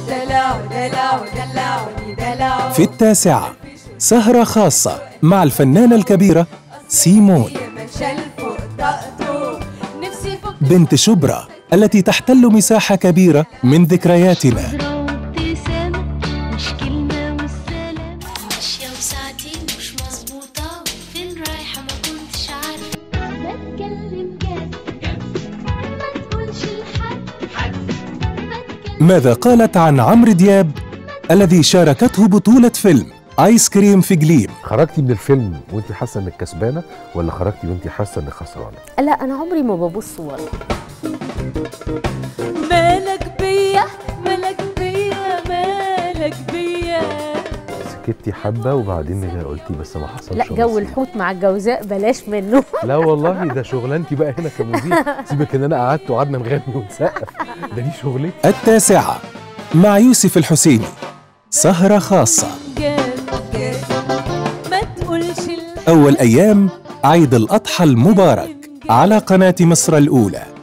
دلع دلع دلعني دلع في التاسعة سهرة خاصة مع الفنانة الكبيرة سيمون مشى فوق طاقته نفسي فوق بنت شبرا التي تحتل مساحة كبيرة من ذكرياتنا نظرة وابتسامة مش كلمة والسلام ماشية وساعتي مش مظبوطة وفين رايحة ما كنتش عارفة بتكلم جد ما تقولش لحد ماذا قالت عن عمرو دياب الذي شاركته بطولة فيلم آيس كريم في جليم خرجتي من الفيلم وانت حاسه انك كسبانه ولا خرجتي وانت حاسه انك خسرانه لا انا عمري ما ببص ورا مالك بيا مالك بيا مالك بيا سكتي حبه وبعدين قلتي بس ما حصلش لا جو نصيب. الحوت مع الجوزاء بلاش منه لا والله ده شغلانتي بقى هنا كمذيع سيبك ان انا قعدت وقعدنا نغني ونسقف ده دي شغلتي التاسعة مع يوسف الحسيني سهرة خاصة جد جد ما تقولش أول أيام عيد الأضحى المبارك على قناة مصر الأولى